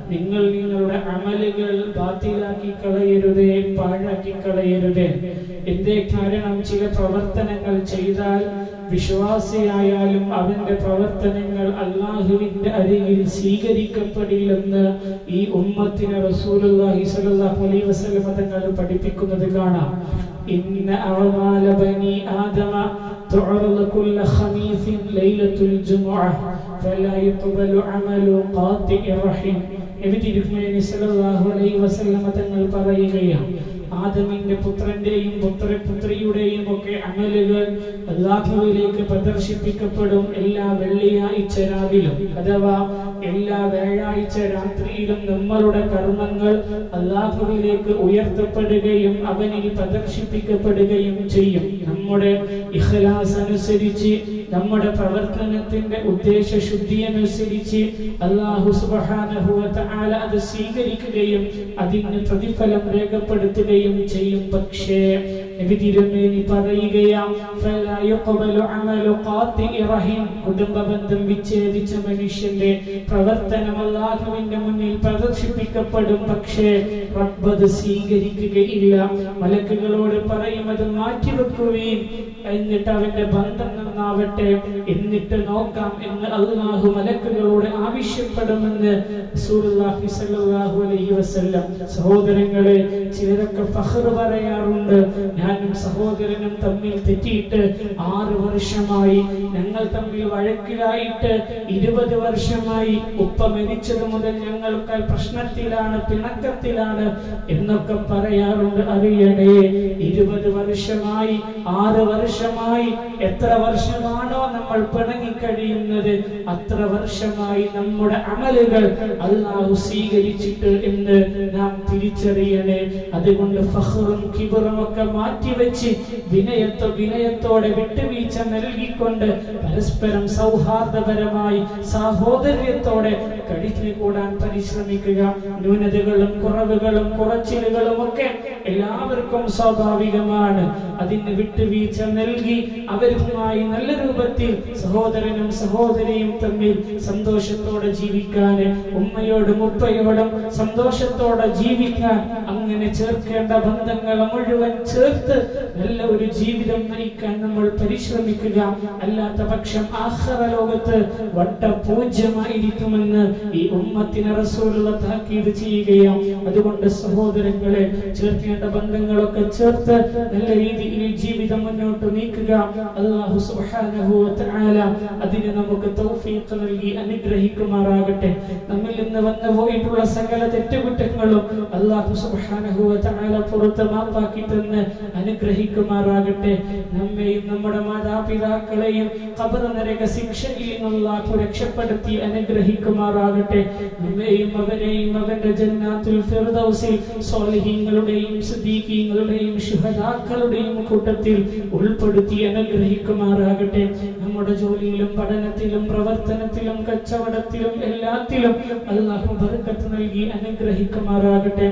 നിങ്ങൾ നിങ്ങളുടെ അമലുകൾ ബാത്തിലാക്കി കളയരുതേ പാഴാക്കി കളയരുതേ എന്തേ കാരണം ചില പ്രവർത്തനങ്ങൾ ചെയ്താൽ വിശ്വാസിയായാലും അവന്റെ പ്രവർത്തനങ്ങൾ അള്ളാഹുവിന്റെ അരികിൽ സ്വീകരിക്കപ്പെടില്ലെന്ന് ഈ ഉമ്മത്തിന് റസൂലുള്ളാഹി സ്വല്ലല്ലാഹു അലൈഹി വസല്ലം തങ്ങൾ പഠിപ്പിക്കുന്നത് കാണാം ഇന്ന അഅമാല ബനി ആദമ تعرض كل خميس ليلة الجمعة فلا يقبل عمل قاطع الرحم നബി തിരുമേനി സല്ലല്ലാഹു അലൈഹി വസല്ലം തങ്ങൾ പറയുകയാണ് ആദമിന്റെ പുത്രന്റെയും പുത്രപുത്രിയുടെയും ഒക്കെ അമലുകൾ അള്ളാഹുവിലേക്ക് പ്രദർശിപ്പിക്കപ്പെടും എല്ലാ വെള്ളിയാഴ്ച രാവിലും അഥവാ എല്ലാ വ്യാഴാഴ്ച രാത്രിയിലും നമ്മളുടെ കർമ്മങ്ങൾ അള്ളാഹുവിലേക്ക് ഉയർത്തപ്പെടുകയും അവനിൽ പ്രദർശിപ്പിക്കപ്പെടുകയും ചെയ്യും നമ്മുടെ ഇഖ്ലാസ് അനുസരിച്ച് നമ്മുടെ പ്രവർത്തനത്തിന്റെ ഉദ്ദേശ ശുദ്ധി അനുസരിച്ച് അള്ളാഹു സുബ്ഹാനഹു വ തആല അത് സ്വീകരിക്കുകയും അതിന് പ്രതിഫലം രേഖപ്പെടുത്തുകയും ചെയ്യും പക്ഷേ നബി തിരുമേനി പറയുകയാം ഫലാ യുഖ്ബലു അമലു ഖാത്തിഇ റഹിം കുടുംബ ബന്ധം വിച്ഛേദിച്ച മനുഷ്യന്റെ പ്രവർത്തനം അള്ളാഹുവിന്റെ മുന്നിൽ പ്രദർശിപ്പിക്കപ്പെടും പക്ഷേ റബ്ബ് അത് സ്വീകരിക്കുകയില്ല മലക്കുകളോട് പറയും അത് മാറ്റിവെക്കുകയും എന്നിട്ട് അവന്റെ ബന്ധം നന്നാവട്ടെ എന്നിട്ട് നോക്കാം എന്ന് അള്ളാഹു മലക്കുകളോട് ആവശ്യപ്പെടുമെന്ന് റസൂലുള്ളാഹി സ്വല്ലല്ലാഹു അലൈഹി വസല്ലം സഹോദരങ്ങളെ ചിലരൊക്കെ ഫഖർ പറയാറുണ്ട് ഞാനും സഹോദരനും തമ്മിൽ തെറ്റിയിട്ട് ആറ് വർഷമായി ഞങ്ങൾ തമ്മിൽ വഴക്കിലായിട്ട് ഇരുപത് വർഷമായി ഉപ്പ മരിച്ചത് മുതൽ ഞങ്ങൾക്ക് പ്രശ്നത്തിലാണ് പിണക്കത്തിലാണ് എന്നൊക്കെ പറയാറുണ്ട് അറിയണേ ഇരുപത് വർഷമായി ആറ് വർഷമായി എത്ര വർഷമാണോ നമ്മൾ പിണങ്ങിക്കഴിയുന്നത് അത്ര വർഷമായി നമ്മുടെ അമലുകൾ അള്ളാഹു സ്വീകരിച്ചിട്ട് എന്ന് നാം തിരിച്ചറിയണേ അതുകൊണ്ട് ഫഹറും കിബറും ഒക്കെ മാറ്റിവെച്ച് വിനയത്തോ വിനയത്തോടെ വിട്ടുവീഴ്ച നൽകിക്കൊണ്ട് പരസ്പരം സൗഹാർദ്ദപരമായി സാഹോദര്യത്തോടെ കഴിഞ്ഞു കൂടാൻ പരിശ്രമിക്കുക ന്യൂനതകളും കുറവുകളും കുറച്ചിലുകളും ഒക്കെ എല്ലാവർക്കും സ്വാഭാവികമാണ് അതിന് വിട്ടുവീഴ്ച നൽകി അവരുമായി നല്ല രൂപത്തിൽ സഹോദരനും സഹോദരിയും തമ്മിൽ സന്തോഷത്തോടെ ജീവിക്കാൻ ഉമ്മയോടും ഉപ്പയോടും സന്തോഷത്തോടെ ജീവിക്കാൻ അങ്ങനെ ചേർക്കേണ്ട ബന്ധങ്ങൾ മുഴുവൻ ചേർത്ത് നല്ല ഒരു ജീവിതം നയിക്കാൻ നമ്മൾ പരിശ്രമിക്കുക അല്ലാത്ത പക്ഷം ആഹ്റ ലോകത്ത് വട്ട പൂജ്യമായിരിക്കുമെന്ന് ഈ ഉമ്മത്തിന് റസൂലുള്ള താക്കീത് ചെയ്യുകയാണ് അതുകൊണ്ട് സഹോദരങ്ങളെ ചേർക്കേണ്ട ബന്ധങ്ങളൊക്കെ ചേർത്ത് നല്ല രീതിയിൽ ജീവിതം മുന്നോട്ട് നീക്കുക അല്ലാഹു സുബ്ഹാനഹു വ തആല അതിന് നമുക്ക് തൗഫീഖ് നൽകി അനുഗ്രഹിക്കുമാറാകട്ടെ നമ്മിൽ നിന്ന് വന്നു പോയിട്ടുള്ള സകല തെറ്റുകുറ്റങ്ങളും അല്ലാഹു സുബ്ഹാനഹു വ തആല പുറത്ത് മാപ്പാക്കി തന്ന് അനുഗ്രഹിക്കുമാറാകട്ടെ നമ്മെയും നമ്മുടെ മാതാപിതാക്കളെയും ഖബർ നരക ശിക്ഷയിൽ നിന്ന് അല്ലാഹു രക്ഷപ്പെടുത്തി അനുഗ്രഹിക്കുമാറാകട്ടെ നമ്മെയും അവരെയും അവന്റെ ജന്നാത്തുൽ ഫിർദൗസിൽ സ്വാലിഹീങ്ങളുടെയും സിദ്ദീഖീങ്ങളുടെയും ശുഹദാക്കളുടെയും കൂട്ടത്തിൽ ഉൾപ്പെടുത്തി അനുഗ്രഹിക്കുമാറാകട്ടെ നമ്മുടെ ജോലിയിലും പഠനത്തിലും പ്രവർത്തനത്തിലും കച്ചവടത്തിലും എല്ലാത്തിലും അള്ളാഹു ബർക്കത്ത് നൽകി അനുഗ്രഹിക്കുമാറാകട്ടെ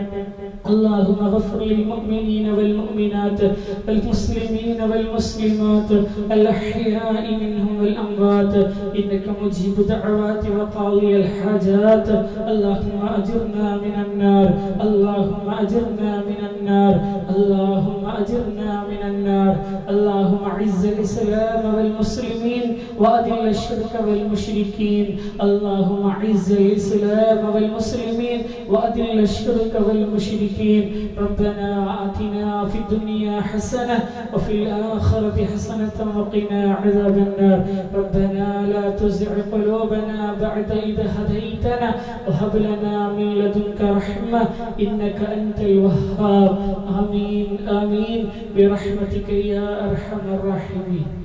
اللهم اغفر للمؤمنين والمؤمنات والمسلمين والمسلمات الأحياء منهم والأموات إنك مجيب دعوات وقاضي الحاجات اللهم أجرنا من النار اللهم أجرنا من النار اللهم أجرنا من النار اللهم أعز الإسلام والمسلمين وأذل الشرك والمشركين اللهم أعز الإسلام والمسلمين وأذل الشرك والمشركين ربنا آتنا في الدنيا حسنة وفي الآخرة حسنة وقنا عذاب النار ربنا لا تزع قلوبنا بعد إذا هديتنا وهب لنا من لدنك رحمة إنك أنت الوهاب آمين آمين برحمتك يا أرحم الراحمين